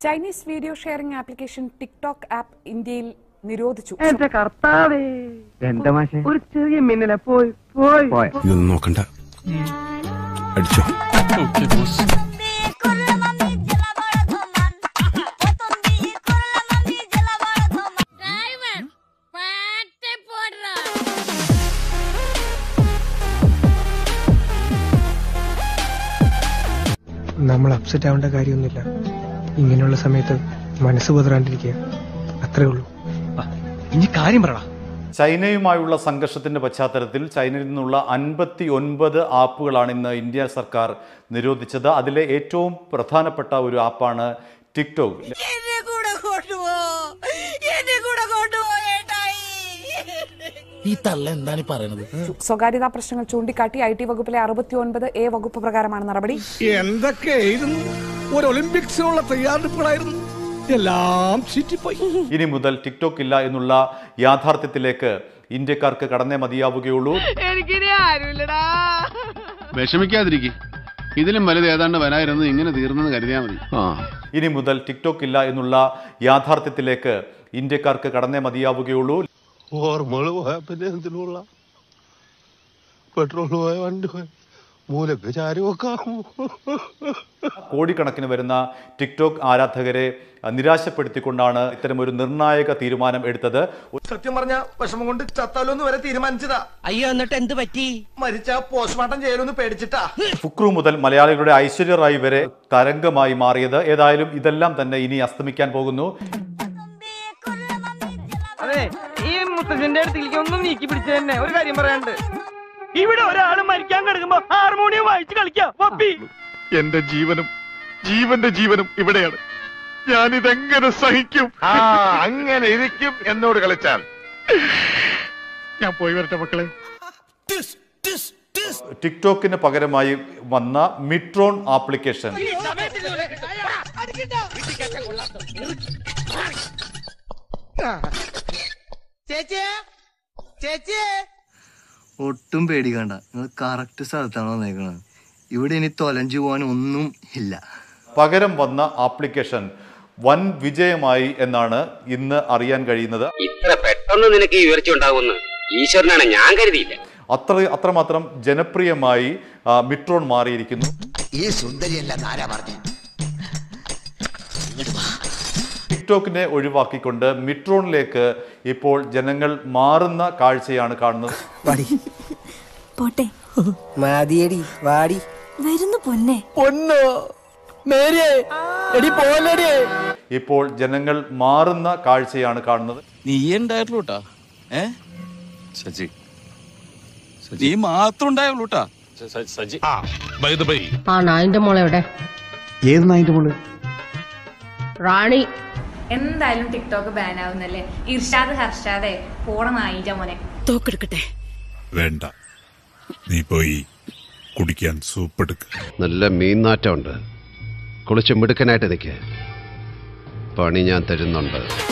Chinese video sharing application TikTok app ഇന്ത്യയിൽ നിരോധിച്ചു എന്റെ കർത്താവേ എന്താ മാഷെ ഒരു ചെറിയ മിന്നലെ പോയി പോയി പോയ ഇതൊന്നും നോക്കണ്ട അടിച്ചോ Diamond, പാട്ട് പോടുറാ നമ്മൾ അപ്സെറ്റ് ആവേണ്ട കാര്യമൊന്നുമില്ല ഇങ്ങനെയുള്ള സമയത്ത് മനസ്സ് പതറാണ്ടിരിക്കുക അത്രേ ഉള്ളൂ ഇനി കാര്യം പറടാ ചൈനയുമായുള്ള സംഘർഷത്തിന്റെ പശ്ചാത്തലത്തിൽ ചൈനയിൽ നിന്നുള്ള അൻപത്തി ഒൻപത് ആപ്പുകളാണ് ഇന്ന് ഇന്ത്യ സർക്കാർ നിരോധിച്ചത് അതിലെ ഏറ്റവും പ്രധാനപ്പെട്ട ഒരു ആപ്പാണ് ടിക്ടോക്ക് എന്നെ കൂടെ കൊണ്ടുപോ എന്നെ കൂടെ കൊണ്ടുപോയേട്ടായി ഈ തള്ള എന്താണ് ഈ പറയണത് സ്വകാര്യതാ പ്രശ്നങ്ങൾ ചൂണ്ടിക്കാട്ടി ഐ ടി വകുപ്പിലെ അറുപത്തി ഒൻപത് എ വകുപ്പ് പ്രകാരമാണ് നടപടി എന്തൊക്കെയായിരുന്നു ഒരു ഒളിമ്പിക്സിനുള്ള തയ്യാറെടുപ്പുകളായിരുന്നു എല്ലാം ചീറ്റിപ്പോയി ഇനി മുതൽ ടിക്ടോക്ക് ഇല്ല എന്നുള്ള യാഥാർത്ഥ്യത്തിലേക്ക് ഇന്ത്യക്കാർക്ക് കടന്നേ മതിയാവുകയുള്ളൂ എനിക്കിനി ആരുമില്ലടാ വിഷമിക്കാതിരിക്കെ ഇതിലും വലുത് ഏതാണ്ട് വരായിരുന്നു ഇങ്ങനെ തീർന്നെന്ന് കരുതിയാൽ മതി ആ ഇനി മുതൽ ടിക്ടോക്ക് ഇല്ല എന്നുള്ള യാഥാർത്ഥ്യത്തിലേക്ക് ഇന്ത്യക്കാർക്ക് കടന്നേ മതിയാവുകയുള്ളൂ ഓർമ്മകൾ പോയാൽ പിന്നെ എന്തിനുള്ള പെട്രോൾ പോയ വണ്ടി പോയ മൂലക്ക് ചാരി വെക്കാം കോടിക്കണക്കിന് വരുന്ന ടിക്ടോക്ക് ആരാധകരെ നിരാശപ്പെടുത്തിക്കൊണ്ടാണ് ഇത്തരം ഒരു നിർണായക തീരുമാനം എടുത്തത് സത്യം പറഞ്ഞ വിഷമം കൊണ്ട് ചത്താലോന്ന് വരെ തീരുമാനിച്ചതാ അയ്യോ എന്നിട്ട് എന്ത് പറ്റി മരിച്ച പോസ്റ്റ്മോർട്ടം ചെയ്യലൊന്ന് പേടിച്ചിട്ടാ ഫുക്രു മുതൽ മലയാളികളുടെ ഐശ്വര്യ റായ് വരെ തരംഗമായി മാറിയത് ഏതായാലും ഇതെല്ലാം തന്നെ ഇനി അസ്തമിക്കാൻ പോകുന്നു അതെ ഈ മുത്തച്ഛന്റെ അടുത്തേക്ക് ഒന്നും നീക്കി പിടിച്ചു തന്നെ ഒരു കാര്യം പറയാണ്ട് ഇവിടെ ഒരാള് മരിക്കാൻ കിടക്കുമ്പോ ഹാർമോണിയം വായിച്ച് കളിക്കാം പപ്പി എന്റെ ജീവനും ജീവന്റെ ജീവനും ഇവിടെയാണ് ഞാനിതെങ്ങനെ സഹിക്കും അങ്ങനെ ഇരിക്കും എന്നോട് കളിച്ചാൽ ഞാൻ പോയി വരട്ടെ മക്കളെ ടിക്ടോക്കിന് പകരമായി വന്ന മിട്രോൺ ആപ്ലിക്കേഷൻ ചേച്ചിയെ ചേച്ചിയെ ഒട്ടും പേടിക്കണ്ട നിങ്ങൾ കറക്റ്റ് സ്ഥലത്താണ് വന്നേക്കണത് ഇവിടെ ഇനി തൊലഞ്ചു പോകാൻ ഒന്നും ഇല്ല പകരം വന്ന ആപ്ലിക്കേഷൻ വൻ വിജയമായി എന്നാണ് ഇന്ന് അറിയാൻ കഴിയുന്നത് ഇത്ര പെട്ടെന്ന് നിനക്ക് ഈ ഉയർച്ച ഉണ്ടാവുമെന്ന് ഈശ്വരനാണ് ഞാൻ കരുതിയില്ല അത്ര അത്രമാത്രം ജനപ്രിയമായി ആ, മിട്രോൺ മാറിയിരിക്കുന്നു ഈ സുന്ദരിയല്ല ആരാ പറഞ്ഞു ടിക്ടോക്കിനെ ഒഴിവാക്കിക്കൊണ്ട് മിട്രോണിലേക്ക് ഇപ്പോൾ ജനങ്ങൾ മാറുന്ന കാഴ്ചയാണ് കാണുന്നത് പോട്ടെ മതിയടി വാടി വരുന്നു പൊന്നെ പൊന്നോ മേരിയെ എടി പോലടി ഇപ്പോൾ ജനങ്ങൾ മാറുന്ന കാഴ്ചയാണ് കാണുന്നത് നീ ഉണ്ടായിട്ടുള്ളൂട്ടാ ഏ സജി നീ മാത്രം ഉണ്ടായുള്ളൂട്ടാ ആ നായിന്റെ മോളെ എവിടെ ഏത് നായിന്റെ മോള് റാണി എന്തായാലും ടിക്ടോക്ക് ബാൻ ആവുന്നല്ലേ ഇർഷാദ് ഹർഷാദെ പോണ നായിന്റെ മോനെ തോക്കെടുക്കട്ടെ വേണ്ട നീ പോയി കുടിക്കാൻ സൂപ്പ് എടുക്ക നല്ല മീൻനാറ്റമുണ്ട് കുളിച്ച് മിടുക്കനായിട്ട് നിൽക്കുക പണി ഞാൻ തരുന്നുണ്ട്